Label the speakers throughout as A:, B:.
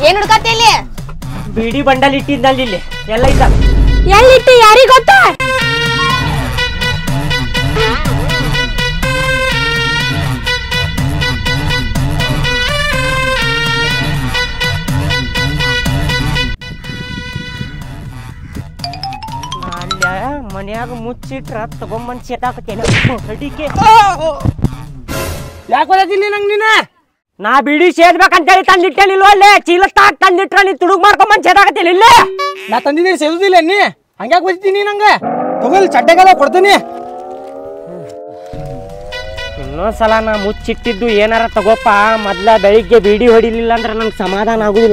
A: ಏನ್ ಹುಡ್ಕತ್ತಿ ಇಲ್ಲಿ
B: ಬಿಡಿ ಬಂಡಲ್ ಇಟ್ಟಿದ್ದಲ್ಲಿ ಇಲ್ಲಿ ಎಲ್ಲ ಇದ್ದ
A: ಎಲ್ಲಿಟ್ಟು ಯಾರಿಗ್ ಗೊತ್ತ
B: ಅಲ್ಲ ಮನ್ಯಾಗ ಮುಚ್ಚಿಟ್ರ ತಗೊಂಬಂದ್ ಸೇತಾಕತ್ತೇನೆ ಅಡಿಕೆ
C: ಯಾಕೆ ಓದತಿಲ್ಲ ನಂಗೆ ನೀನು
B: ನಾ ಬಿಡಿ ಸೇದ್ಬೇಕಂತೇಳಿ ತಂದಿಟ್ಟೇನಿಲ್ವ ಅಲ್ಲೇ ಚೀಲತ್ತಾಗ ತಂದಿಟ್ರ ನೀ ತುಡುಗ್ ಮಾಡ್ಕೊಂಬಂದ್ ಸೇದಾಕತ್ತಿಲ್ಲ ಇಲ್ಲೇ
C: ನಾ ತಂದಿದ್ದೀನಿ ಸೇದುದಿಲ್ಲ ನೀ ಹಂಗ್ಯಾಕೆ ಓದಿತೀನಿ ನಂಗೆ ತಗೋಲ್ ಚಡ್ಡೆಗೆಲ್ಲ ಕೊಡ್ತೀನಿ
B: ಇನ್ನೊಂದ್ಸಲ ನಾ ಮುಚ್ಚಿಟ್ಟಿದ್ದು ಏನಾರ ತಗೋಪ್ಪ ಮೊದ್ಲ ಬೆಳಿಗ್ಗೆ ಬೀಡಿ ಹೊಡಿಲಿಲ್ಲ ಅಂದ್ರೆ ನಂಗೆ ಸಮಾಧಾನ ಆಗುದಿಲ್ಲ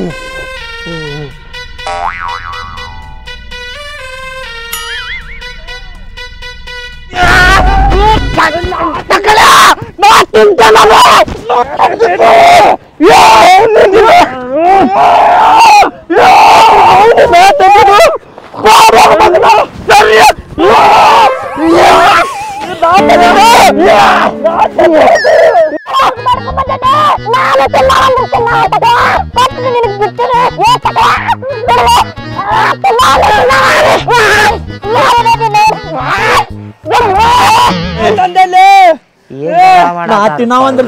C: ನಾ ತಿನ್ನವಂದ್ರ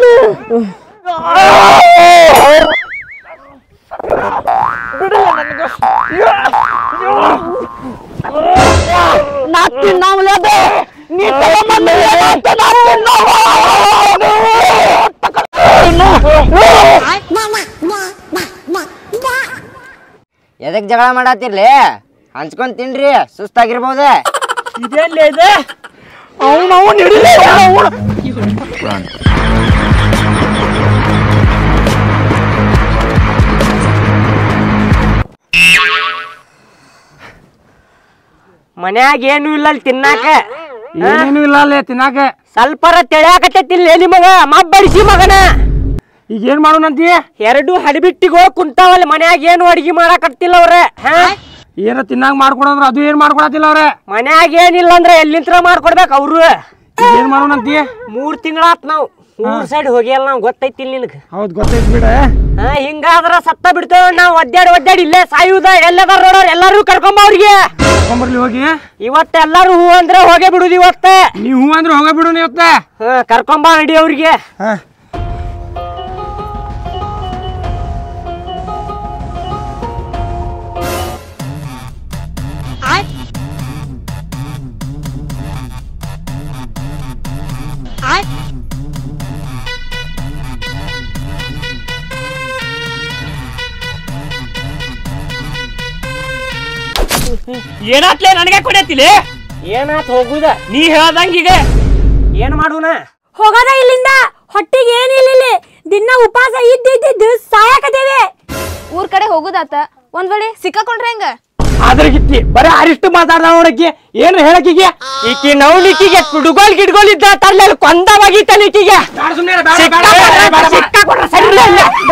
C: ನಾ ತಿನ್ನವಲ್ಲ ನೀ
D: ಎದಕ್ ಜಗಳ ಮಾಡತ್ತಿರ್ಲಿ ಹಂಚ್ಕೊಂಡ್ ತಿನ್ರಿ ಸುಸ್ತಾಗಿರ್ಬೋದ
C: ಇದೆಲ್ಲ ಇದೆ ಅವನು ಅವನು ಹಿಡಿಲಿ ಅವನು
B: ಮನ್ಯಾಗ ಏನು ಇಲ್ಲ ಅಲ್ಲಿ ತಿನ್ನಾಕ
C: ಏನೇನು ಇಲ್ಲ ಅಲ್ಲೇ ತಿನ್ನಾಕ
B: ಸ್ವಲ್ಪರ ತೆಳ್ಯಾಕತ್ತೈತಿಲ್ಲ ನಿಮಗ ಮಬ್ಬಡಿಸಿ ಮಗನ
C: ಈಗ ಏನ್ ಮಾಡೋಣಂತಿ
B: ಎರಡು ಹಡಿಬಿಟ್ಟಿಗೋ ಕುಂತಾವಲ್ಲಿ ಮನ್ಯಾಗ ಏನು ಅಡಿಗೆ ಮಾಡಾಕತ್ತಿಲ್ಲ ಅವ್ರ ಹಾ
C: ಏನ ತಿನ್ನಾಕ ಮಾಡ್ಕೊಡಂದ್ರ ಅದು ಏನ್ ಮಾಡ್ಕೊಡತಿಲ್ಲ ಅವ್ರೆ
B: ಮನ್ಯಾಗ ಏನಿಲ್ಲ ಅಂದ್ರೆ ಎಲ್ಲಿಂತ್ರ ಮಾಡ್ಕೊಡ್ಬೇಕು ಅವ್ರು
C: ಈಗ ಏನ್ ಮಾಡೋಣಂತಿ
B: ಮೂರ್ ತಿಂಗಳಾತ್ ನಾವು ಊರ್ ಸೈಡ್ ಹೋಗಿಯಲ್ಲ ನಾವು ಗೊತ್ತೈತಿಲ್ಲ ನಿನಗ
C: ಹೌದ್ ಗೊತ್ತೈತ್ ಬಿಡ
B: ಹಾ ಹಿಂಗಾದ್ರ ಸತ್ತ ಬಿಡ್ತೇವ ನಾವು ಒದ್ದಾಡಿ ಒದ್ದಾಡಿ ಇಲ್ಲೇ ಸಾಯುದ ಎಲ್ಲದಾರ ನೋಡೋರ್ ಎಲ್ಲಾರು ಕರ್ಕೊಂಬ ಅವ್ರಿಗೆ
C: ಬರ್ಲಿ ಹೋಗಿ
B: ಇವತ್ತ ಎಲ್ಲಾರು ಹೂ ಅಂದ್ರೆ ಹೋಗೇ ಬಿಡುದು ಇವತ್ತ
C: ನೀವ್ ಹೂ ಅಂದ್ರೆ ಹೋಗ ಬಿಡು ನೀವತ್ತ
B: ಹಾ ಕರ್ಕೊಂಬ ನಡಿ ಅವ್ರಿಗೆ
C: ಹಾ
B: ಏನಾತ್ಲೆ ನನಗೆ ಕೊಡತಿಲಿ ಏನಾತ್ ಹೋಗುದ ನೀ ಹೇಳ್ದಂಗ ಈಗ ಏನ್ ಮಾಡುನ
A: ಹೋಗದ ಇಲ್ಲಿಂದ ಹೊಟ್ಟಿಗೆ ಏನಿಲ್ಲ ಇಲ್ಲಿ ದಿನ ಉಪವಾಸ ಇದ್ದಿದ್ದು ಸಾಯಕದೇವೆ ಊರ್ ಕಡೆ ಹೋಗುದಾತ ಒಂದ್ ವೇಳೆ ಸಿಕ್ಕಾಕೊಂಡ್ರೆ ಹೆಂಗ
C: ಅದ್ರಗಿತ್ತಿ ಬರೀ ಅರಿಷ್ಟು ಮಾತಾಡ್ದ ನೋಡಕ್ಕೆ ಏನ್ ಹೇಳಕ್ಕಿಗೆ
B: ಈಕಿ ನವ್ಲಿಕ್ಕಿಗೆ ಕುಡುಗೋಲ್ ಗಿಡ್ಗೋಲ್ ಇದ್ದ ತಳ್ಳ ಕೊಂದವಾಗಿತ್ತಾನ ಈಕಿಗೆ ಸಿಕ್ಕಾಕೊಂಡ್ರೆ ಸರಿ ಇಲ್ಲ.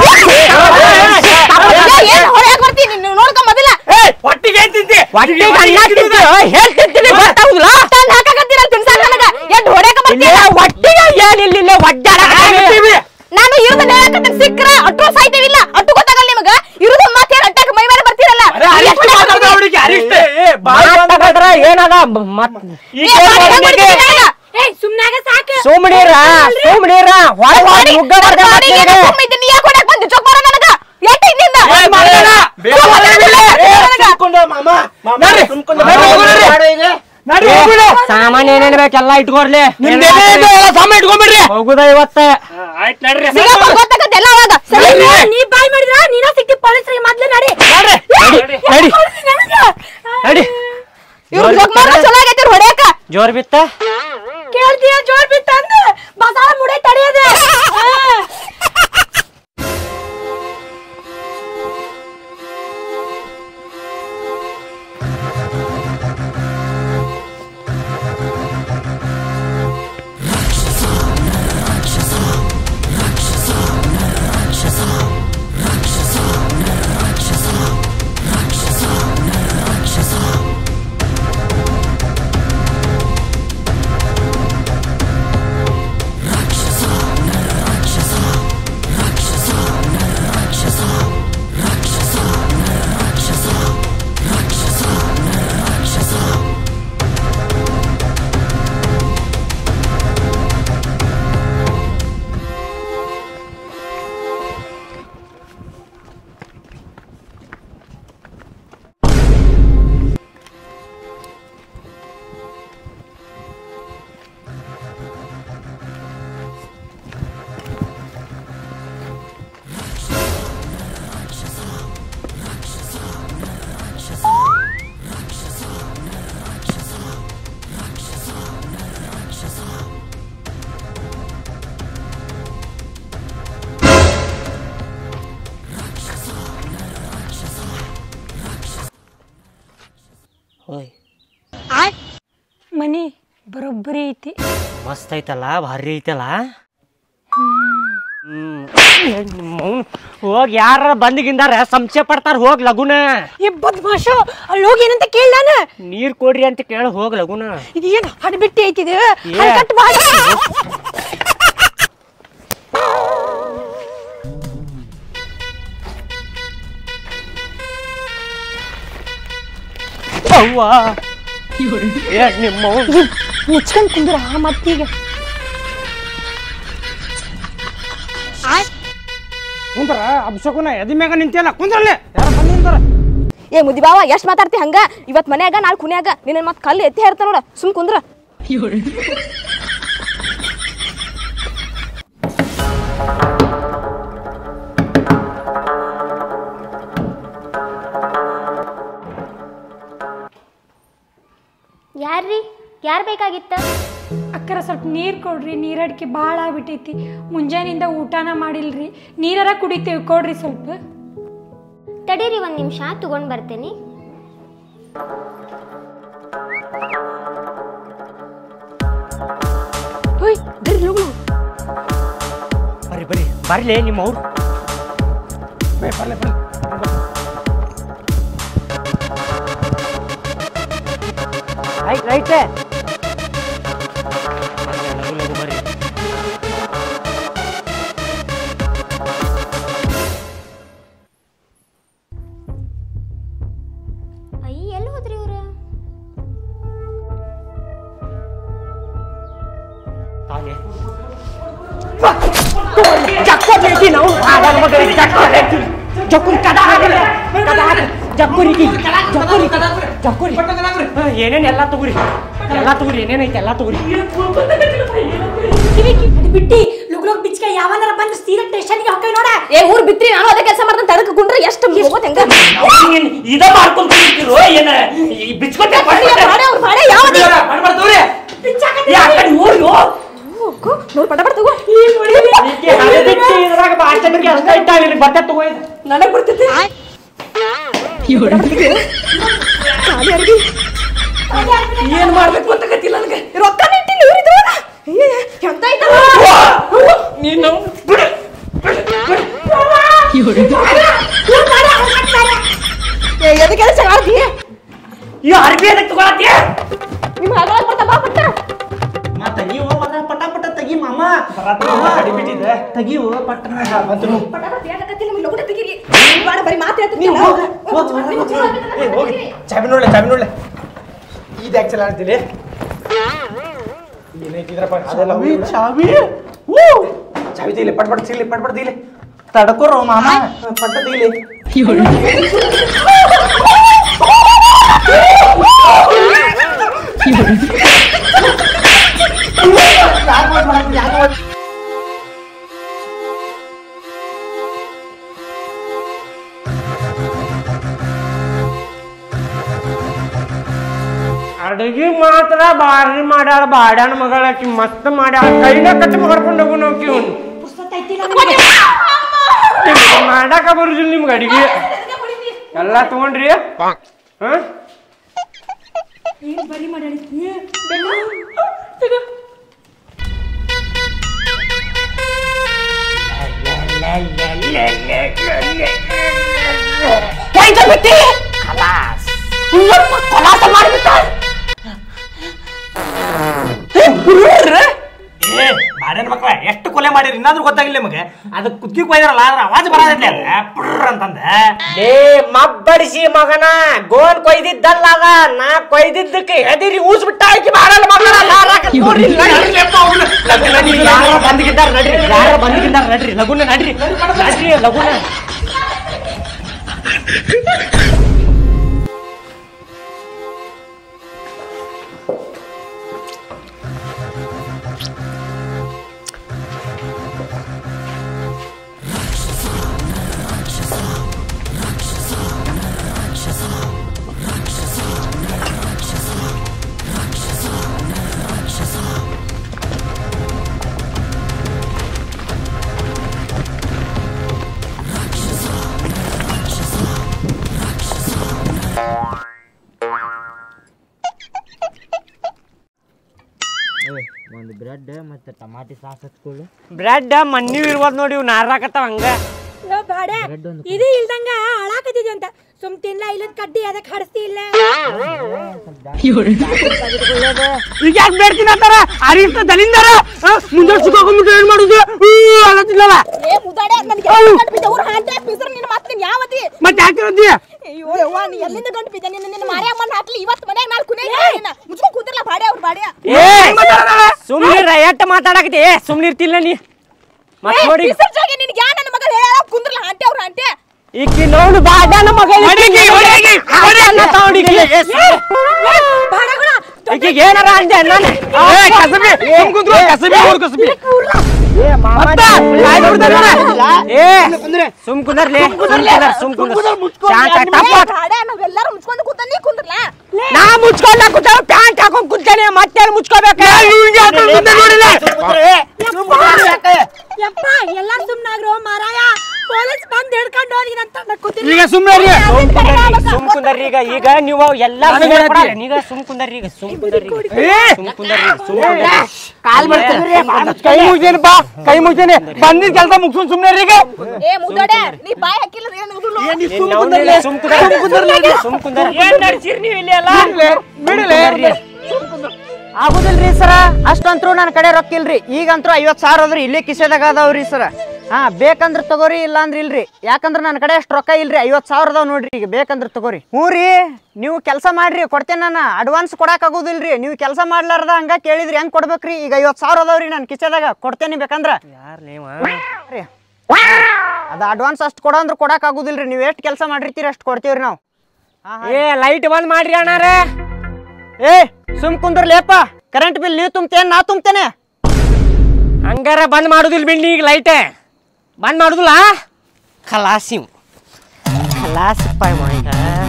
A: ಏನ್ ಹೊಡ್ಯಾಕ್ ಬರ್ತೀನಿ ನೀವು ನೋಡ್ಕೊಂಡ್ ಮೊದಲ
C: ಹೊಟ್ಟಿಗೆ ಏನ್ ತಿಂತಿ
B: ಹೊಟ್ಟಿಗೆ ಅನ್ನ ತಿಂತೀವಿ, ಹೇಳ್ತಿರ್ತೀನಿ ಗೊತ್ತಾಗುದಿಲ್ಲ
A: ತಂದ್ ಹಾಕಾಕತ್ತೀರ ತಿನ್ಸಾಕ ನನಗ ಎಷ್ಟ್ ಹೊಡ್ಯಾಕ
B: ಇಲ್ಲೇ
A: ಬರ್ತೀರ
B: ಹೊಟ್ಟಿಗೆ ಏನಿಲ್ಲ ಇಲ್ಲೇ ಒಡ್ಡಾಡಕತ್ತೀವಿ.
A: ನಾನು ಇರುದ ಹೇಳಕತ್ತೀನಿ ಸಿಕ್ಕ್ರ ಅಟ್ಟು ಸಾಯ್ತೇವಿಲ್ಲ ಅಟ್ಟು ಗೊತ್ತಾಗಲ್ಲ ನಿಮಗ ಇರುದ ಮಾತೇನ್ ಅಟ್ಟಾಕ ಮೈ ಮೇಲೆ ಬರ್ತೀರಲ್ಲ
C: ಅರಿಷ್ಟು ಮಾತಾಡ್ದ ಅವ್ರಿಗೆ ಅರಿಷ್ಟು ಏ, ಬಾಯ್ ಬಂದ್
B: ಮಾತಾಡಿದ್ರ ಏನದ ಬ- ಮತ್
A: ಏ, ಬಾಡಿ ಹೆಂಗ್ ಹೊಡಿತೀರಿ ನನಗ? ಏ ಸುಮ್ನಾಗ ಸಾಕು
B: ಸುಮ್ನೀರ ಸುಮ್ನೀರ ಹೊರಗ್ ಹೋಗಿ ಮುಗ್ಗ ಬರ್ದೆ ಮತ್ತ್
A: ಬಾಡಿಗೆ
B: ನಿನಗೆ.
A: ಸುಮ್ಮ ಇದ್ದೀನಿ, ನೀ ಯಾಕ್ ಹೊಡ್ಯಾಕ್ ಬಂದಿ? ಚೊಕ್ ಮಾಡು ನನಗ. ಎಷ್ಟ್ ಹಿಂದಿಂದ?
C: ಏ, ಮಾಡ್ಬೇಡ. ಬೇಡ,
A: ಚೊಕ್ ಮಾಡು
C: ಬೇಡ,
A: ನನಗ.
C: ಏ,
A: ನನಗ.
C: ಸುಮ್ಕೊಂಡು ಮಾಮ, ಮಾಮ, ಸುಮ್ಕೊಂಡು ನಡ್ರಿ, ಹೋಗ್ಬಿಡ್ರಿ. ನಡ್ರಿ, ಹೋಗ್ಬಿಡು.
B: ಸಾಮಾನ್ಯ ಏನೇನ್ ಬೇಕೆಲ್ಲ ಇಟ್ಕೊಡ್ಲಿ
C: ನಿಮ್ದು ಏನೇ ಇದೆ ಎಲ್ಲ ಸಾಮಾನ್ ಇಟ್ಕೊಂಡ್ಬಿಡ್ರಿ
B: ಹೋಗುದ ಇವತ್ತ
C: ಆಯ್ತು ನಡ್ರಿ
A: ಸಿಗಪ್ಪ ಗೊತ್ತಾಗತ್ತೆ ಎಲ್ಲ ಅವಾಗ. ಸರಿ, ನೀ ಬಾಯ್ ಮಾಡಿದ್ರ ನೀನ ಸಿಕ್ತಿ ಪೊಲೀಸರಿಗೆ ಮೊದ್ಲು ನಡಿ
B: ನಡಿ, ನಡಿ. ನಡಿ
A: ಇವ್ರು ಜೋಕ್ ಮಾಡ್ರ ಚಲೋ ಆಗೈತಿ ಇವ್ರ್ ಹೊಡ್ಯಾಕ
B: ಜೋರ್ ಬಿತ್ತ
A: ಕೇಳ್ತೀಯ ಜೋರ್ ಬಿತ್ತಂದ ಬಸಾಳ ಮುಡೆ ತಡೆಯದೆ ಮನಿ ಬರೋಬ್ಬರಿ ಐತಿ
B: ಮಸ್ತ್ ಐತಲ್ಲ ಭಾರಿ ಐತಲ್ಲ ಹ್ಮ್ ಹೋಗಿ ಯಾರ ಬಂದಿಗಿಂದಾರ ಸಂಶಯ ಪಡ್ತಾರ ಹೋಗ್ ಲಗುನ
A: ಏ ಬದ್ಮಾಶು ಅಲ್ಲಿ ಹೋಗಿ ಏನಂತ ಕೇಳ ನಾನು
B: ನೀರ್ ಕೊಡ್ರಿ ಅಂತ ಕೇಳ ಹೋಗ್ ಲಗುನ
A: ಇದು ಏನು ಹಡ್ಬಿಟ್ಟಿ ಐತಿ ಇದು
B: ಏ.
A: ಹಲ್ಕಟ್ ಬಾಳ
B: ಅವ್ವ ಏ ನಿಮ್ಮ
A: ಮುಚ್ಕೊಂಡ್ ಕುಂದ್ರ ಮತ್ತೀಗ
C: ಕುಂದ್ರ ಅಭಿಷೇಕನ ಎದಿ ಮ್ಯಾಗ ನಿಂತಿಯಲ್ಲ ಕುಂದ್ರಲ್ಲೇ ಯಾರು ಬಂದು ನಿಂತಾರ
A: ಏ ಮುದಿ ಬಾವ ಎಷ್ಟ್ ಮಾತಾಡ್ತಿ ಹಂಗ ಇವತ್ ಮನ್ಯಾಗ ನಾಳೆ ಕುನ್ಯಾಗ ನಿನ್ನ ಮತ್ ಕಲ್ಲು ಎತ್ತಿ ಹೇರ್ತಾರ ನೋಡ ಸುಮ್ ಕುಂದ್ರ
E: ಯಾರ್ರಿ ಯಾರು ಬೇಕಾಗಿತ್ತ
F: ಅಕ್ಕರ ಸ್ವಲ್ಪ ನೀರು ಕೊಡ್ರಿ ನೀರಡಿಕೆ ಭಾಳ ಆಗ್ಬಿಟ್ಟೈತಿ ಮುಂಜಾನಿಂದ ಊಟನ ಮಾಡಿಲ್ರಿ ನೀರರ ಕುಡಿತೀವಿ ಕೊಡ್ರಿ ಸ್ವಲ್ಪ
E: ತಡೀರಿ ಒಂದು ನಿಮಿಷ ತಗೊಂಡ್ ಬರ್ತೇನೆ
A: ಹೋಯ್ ಬರ್ರಿ ಹೋಗು
B: ಬರ್ರಿ ಬರ್ರಿ ಬರ್ಲಿ ನಿಮ್ಮ ಅವ್ರು
C: ಬೇ ಬರ್ಲೆ ಬರ್ಲೆ
B: ರೈಟ್ ರೈಟ್ ಲಗು ಲಗು ಬರ್ರಿ
E: ಅಯ್ಯ ಎಲ್ಲಿ ಹೋದ್ರಿ ಇವ್ರು
B: ತಾನೇ ಏನೇನ್ ಎಲ್ಲಾ ತಗೋರಿ ಎಲ್ಲಾ ತಗೋರಿ ಏನೇನೈತೆ ಎಲ್ಲಾ ತಗೋರಿ
F: ಬಿಟ್ಟಿ ಲುಗ್ ಲುಗ್ ಬಿಚ್ಕ ಯಾವನಾರ ಬಂದು ಸೀದಾ ಸ್ಟೇಷನ್ಗೆ ಹೋಗ್ತೀವಿ ನೋಡ
A: ಏ ಊರ್ ಬಿತ್ರಿ ನಾನು ಅದೇ ಕೆಲಸ ಮಾಡ್ತಾನೆ ತಡಕ ಕುಂಡ್ರೆ ಎಷ್ಟು ಹೋಗೋದ್ ಹೆಂಗ
B: ಏನ್ ಇದ ಮಾಡ್ಕೊಂಡ್ ಕುಂತಿರೋ ಏನ ಈ ಬಿಚ್ಕೊಟ್ಟೆ
A: ಬಾಡೆ ಅವ್ರ ಬಾಡೆ ಯಾವ್ದು ನೋಡ್ ಪಟ ಪಟ ತಗೋ
B: ಇದ್ರಾಗ ಬಾಚಣಿಗೆ ಅಷ್ಟ ಇಟ್ಟಾವ ಇಲ್ಲಿ ಬಟ್ಟೆ ತಗೋ ಇದು.
A: ನನಗ್ ಬರ್ತೈತಿ ಏನ್ ಮಾಡ್ಬೇಕು ಅಂತ ಗೊತ್ತಿಲ್ಲ ನನಗೆ ರೊಕ್ಕ ಇಟ್ಟಿಲ್ಲ ಇವ್ರ ಇದ್ರೊಳಗ ಎಂತ ಐತಲ್ಲ
B: ನೀನು ಬಿಡು
A: ಎದಕ್ಕೆ ಕೆಲಸ ಮಾಡ್ತಿ
B: ಈ ಅರ್ಬಿ ಅದಕ್ಕೆ ತಗೊಳತ್ತೀಯ
A: ನಿಮ್ಮ ಹಗಳ ಬರ್ತಾ ಬಾ ಪಟ್ಟ
G: ಮತ್ತ ನೀವು ಅದ್ರ ಪಟ ಪಟ ತೆಗಿ ಮಾಮ
C: ಕಡಿ ಬಿಟ್ಟಿದೆ
G: ತೆಗಿವು ಪಟ್ಟಣ
A: ಪಟ ಪಟ ಯಾಕತ್ತಿ ನಿಮ್ಗೆ ಲಗುಟ ತೆಗೀರಿ ಬಾಡ ಬರಿ ಮಾತು ಹೇಳ್ತೀನಿ
G: ನೀವು ಹೋಗ್, ಹೋಗ್, ಹೋಗ್, ಹೋಗ್, ಹೋಗ್.
C: ಏ ಹೋಗಿ ಚಾಬಿ ನೋಡ್ಲೆ ಚಾಬಿ ನೋಡ್ಲೆ ಇದು ಯಾಕೆ ಚಲ ಅಂತೀನಿ ಏನೈತಿದ್ರಪ್ಪ ಅದೆಲ್ಲ
G: ಚಾವಿ ಚಾವಿ
C: ಚಾವಿ ತೆಗಿಲಿ ಪಟ್ ಪಟ್ ಸಿಗ್ಲಿ ಪಟ್ ಪಟ್ ತೆಗಿಲಿ
G: ತಡ್ಕೊರೋ ಮಾಮ ಪಟ್ಟ ತೆಗಿಲಿ
B: ಅಡುಗೆ ಮಾತ್ರ ಬಾರಿ ಮಾಡ್ಯಾಳ ಬಾಡ್ಯಾನ ಮಗಳಾಕಿ ಮಸ್ತ್ ಮಾಡ್ಯಾಳ ಕೈನ ಕಟ್ ಮಾಡ್ಕೊಂಡು ಹೋಗು ನೋಕಿ ಅವ್ನು ಮಾಡಾಕ ಬರುದಿಲ್ಲ ನಿಮ್ಗೆ ಅಡಿಗೆ ಎಲ್ಲ ತಗೊಂಡ್ರಿ ಹಾ
F: ಬರಿ ಮಾಡಿ
C: ಏ ಮಾಡ್ಯಾನ ಮಕ್ಳ ಎಷ್ಟು ಕೊಲೆ ಮಾಡಿರಿ ಇನ್ನಾದ್ರೂ ಗೊತ್ತಾಗಿಲ್ಲ ನಿಮಗೆ ಅದಕ್ಕೆ ಕುದ್ಕಿ ಕೊಯ್ದಾರಲ್ಲ ಅದ್ರ ಆವಾಜ್ ಬರೋದಿಲ್ಲ ಅದ ಪುರ್ರ್ ಅಂತಂದ
B: ಲೇ ಮಬ್ಬಡಿಸಿ ಮಗನ ಗೋನ್ ಕೊಯ್ದಿದ್ದಲ್ಲ ಅದ ನಾ ಕೊಯ್ದಿದ್ದಕ್ಕೆ ಹೆದಿರಿ ಊಸ್ ಬಿಟ್ಟ ಆಕಿ ಮಾಡಲ್ಲ ಮಗನ ಯಾರ ಬಂದಿಗಿದ್ದಾರ ನಡ್ರಿ ಯಾರ ಬಂದಿಗಿದ್ದಾರ ನಡ್ರಿ ಲಗುನ ನಡ್ರಿ ನಡ್ರಿ ಲಗುನ
D: ಒಂದು ಬ್ರೆಡ್ ಮತ್ತೆ ಟಮಾಟಿ ಸಾಸ್ ಹಚ್ಕೊಳ್ಳಿ
B: ಬ್ರೆಡ್ ಮನ್ನಿ ಇರ್ಬೋದು ನೋಡಿ ಇವ್ ನಾರ್ದಾಕತ್ತಾವ ಹಂಗ
F: ಲೋ ಬಾಡ ಇದು ಇಲ್ದಂಗ ಹಾಳಾಕತ್ತಿದ್ವಿ ಅಂತ ಸುಮ್ ತಿನ್ಲ ಇಲ್ಲದ ಕಡ್ಡಿ ಅದಕ್ಕೆ ಹಡಸ್ತಿ ಇಲ್ಲ
B: ಈಗ ಯಾಕೆ ಬೇಡ್ತೀನಿ ಅಂತಾರ ಅರಿಷ್ಟ ದಲಿಂದಾರ ಮುಂದೆ ಸಿಕ್ಕಾಕೊಂಡ್ಬಿಟ್ಟು ಏನ್ ಮಾಡುದು ಅಲ್ಲತ್ತಿಲ್ಲಲ್ಲ
A: ಏ ಮುದಾಡೆ ನನಗೆ ಗಂಟು ಬಿದ್ದ ಊರ್ ಹಾಂಟೆ ಪಿಸರ್ ನಿನ್ನ ಮಾತು ನೀನ್ ಯಾವತಿ
B: ಮತ್ತೆ ಯಾಕೆ ಅಂತೀಯ
A: ಅಯ್ಯೋ ಯವ್ವ ನೀ ಎಲ್ಲಿಂದ ಗಂಟು ಬಿದ್ದ ನಿನ್ನ ನಿನ್ನ ಮಾರ್ಯಮ್ಮನ ಹಾಕ್ಲಿ ಇವತ್ತು ಮನ್ಯಾಗ ನಾಲ್ಕು ಕುನೇ ನಿನ್ನ ಮುಚ್ಕೊಂಡು ಕೂತಿರ್ಲ ಬಾಡೆ ಅವ್ರ ಬಾಡೆ
B: ಏ ಸುಮ್ನಿರ ಎಟ್ಟ ಮಾತಾಡಕತಿ ಏ ಸುಮ್ನಿರ್ತಿಲ್ಲ ನೀ ಮತ್ ನೋಡಿ
A: ಪಿಸರ್ ಜಾಗೆ ನಿನ್ಗೆ ಯಾ ನನ್ನ ಮಗ ಹೇಳ ಕುಂದ್ರಲ್ಲ ಹಾಂಟೆ ಅವ್ರ ಹಾಂಟೆ
B: ಈಕಿ ನೋಡು ಬಾಡ್ಯಾನ ಮಗ ಈಕಿಗೆ ಏನಾರ ಅಂದೆ ನಾನು ಕಸಬಿ ಕುಂದ್ರು ಕಸಬಿ ಊರ್ ಕಸಬಿ ಏ ಸುಮ್ ಕುಂದರ್ಲಿ ಸುಮ್ ಕುಂದರ್ ಸುಮ್ ಕುಂದರ್ ಶಾಂತ ತಪ್ಪ
A: ಬಾಡೆ ನಾವೆಲ್ಲರೂ ಮುಚ್ಕೊಂಡು ಕೂತ ನೀ ಕುಂದ್ರಲ್ಲ
B: ನಾ ಮುಚ್ಕೊಂಡ ಕೂತಾವ ಪ್ಯಾಂಟ್ ಹಾಕೊಂಡ್ ಕುಂತಾನೆ ಮತ್ತೆ ಮುಚ್ಕೋಬೇಕ
F: ಯಪ್ಪ ಎಲ್ಲಾರು ಸುಮ್ನಾಗ್ರೋ ಮಾರಾಯ ಪೊಲೀಸ್ ಬಂದ್ ಹಿಡ್ಕೊಂಡು ಹೋಗಿನಂತ ಕೂತಿಲ್ಲ
C: ಈಗ ಸುಮ್ಮನೆ
B: ಸುಮ್ ಕುಂದರ್ರಿ ಈಗ ಈಗ ನೀವು ಎಲ್ಲಾ ಈಗ ಸುಮ್ ಕುಂದರ್ರಿ ಈಗ ಸುಮ್ ಕುಂದರ್ರಿ ಸುಮ್ ಕುಂದರ್ರಿ ಸುಮ್ ಕುಂದರ್ರಿ
C: ಕೈ ಮುಗ್ದೇನಪ್ಪ ಕೈ ಮುಗ್ದೇನೆ ಬಂದಿದ್ ಕೆಲಸ ಮುಗ್ಸ್ಕೊಂಡ್ ಸುಮ್ಮನೆ ಈಗ
A: ಏ ಮುದಾಡೆ ನೀ ಬಾಯ್ ಹಾಕಿಲ್ಲ ಏನು ಉದುರ್ಲು
B: ಸುಮ್ ಕುಂದರ್ರಿ ಸುಮ್ ಕುಂದರ್ರಿ ಏನ್ ನಡ್ಸಿರಿ ನೀವು ಇಲ್ಲಿ ಎಲ್ಲ
C: ಬಿಡಲೆ
D: ಆಗುದಿಲ್ರಿ ಸರ ಅಷ್ಟಂತ್ರು ನನ್ನ ಕಡೆ ರೊಕ್ಕ ಇಲ್ರಿ ಈಗಂತ್ರು ಐವತ್ತು ಸಾವಿರ ಅದ್ರಿ ಇಲ್ಲೇ ಕಿಸೆದಾಗ ಅದಾವ್ರಿ ಸರ ಹಾ ಬೇಕಂದ್ರ ತಗೋರಿ ಇಲ್ಲ ಅಂದ್ರ ಇಲ್ರಿ ಯಾಕಂದ್ರ ನನ್ನ ಕಡೆ ಅಷ್ಟು ರೊಕ್ಕ ಇಲ್ರಿ ಐವತ್ತು ಸಾವಿರ ಅದಾವ ನೋಡ್ರಿ ಈಗ ಬೇಕಂದ್ರ ತಗೋರಿ ಹ್ಞೂ ರೀ ನೀವು ಕೆಲಸ ಮಾಡ್ರಿ ಕೊಡ್ತೇನೆ ನಾನು ಅಡ್ವಾನ್ಸ್ ಕೊಡಕ್ ಆಗುದಿಲ್ರಿ ನೀವು ಕೆಲಸ ಮಾಡ್ಲಾರ್ದ ಹಂಗ ಕೇಳಿದ್ರಿ ಹೆಂಗ್ ಕೊಡ್ಬೇಕ್ರಿ ಈಗ ಐವತ್ತು ಸಾವಿರ ಅದಾವ್ರಿ ನನ್ನ ಕಿಸೆದಾಗ ಕೊಡ್ತೇನೆ ಬೇಕಂದ್ರ ರೀ ಅದ ಅಡ್ವಾನ್ಸ್ ಅಷ್ಟು ಕೊಡೋ ಅಂದ್ರೆ ಕೊಡಕ್ ಆಗುದಿಲ್ರಿ ನೀವು ಎಷ್ಟು ಕೆಲಸ ಮಾಡಿರ್ತೀರಿ ಅಷ್ಟು ಕೊಡ್ತೀವ್ರಿ ನಾವು
B: ಏ ಲೈಟ್ ಬಂದ್ ಮಾಡ್ರಿ ಅಣ್ಣಾರೇ
D: ಏ ಸುಮ್ ಕುಂದ್ರಲೇಪ ಕರೆಂಟ್ ಬಿಲ್ ನೀವು ತುಂಬ್ತೇನೆ ನಾ ತುಂಬ್ತೇನೆ
B: ಹಂಗಾರ ಬಂದ್ ಮಾಡುದಿಲ್ಲ ಬಿಡ್ನಿ ಈಗ ಲೈಟ್ ಬಂದ್ ಮಾಡುದಿಲ್ಲ ಖಲಾಸಿ ಖಲಾಸಪ್ಪ ಇವ ಈಗ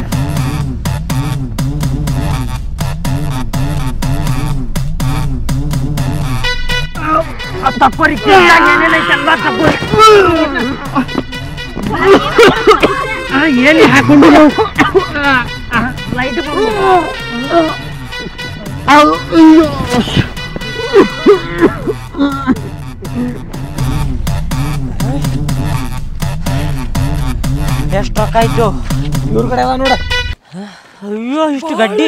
B: ತಪ್ಪರಿ ಏನಿ ಹಾಕೊಂಡು ಲೈಟ್ ಎಷ್ಟು ರೊಕ್ಕ ಆಯ್ತು
C: ಇವ್ರ ಕಡೆ ಅದ ನೋಡ
B: ಅಯ್ಯೋ ಇಷ್ಟು ಗಡ್ಡಿ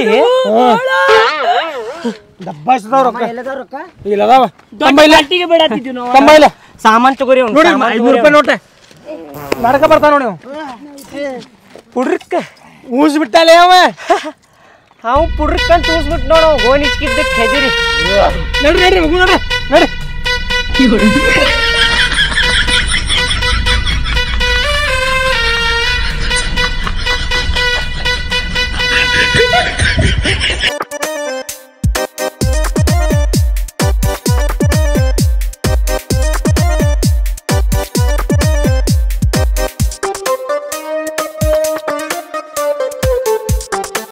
C: ದಬ್ಬಾಯಿಸ್ತಾವ ರೊಕ್ಕ ಇಲ್ಲ ಅದಾವ ತಂಬೈಲ ತಂಬೈಲ
B: ಸಾಮಾನ್ ತಗೋರಿ ಅವ್ನು,
C: ನೋಡಿ
B: ಸಾಮಾನ್
C: ಐದ್ನೂರು
B: ತಗೋರಿ
C: ರೂಪಾಯಿ ನೋಟ ನಡ್ಕ ಬರ್ತಾವ ನೋಡಿ ಅವ
B: ಪುಡ್ರಕ್ಕ
C: ಊಸ್ ಬಿಟ್ಟಲೆ ಅವ
B: ಅವ್ ಪುಡ್ರಕ್ಕ ಅಂತ ತೂಸ್ಬಿಟ್ಟು ನೋಡು ಗೋಣಿಸ್ಕಿದ್ದಕ್ಕೆ ಹೆದಿರಿ
C: ನಡ್ರಿ ನಡ್ರಿ ಮಗು ನಡ್ರಿ ನಡ್ರಿ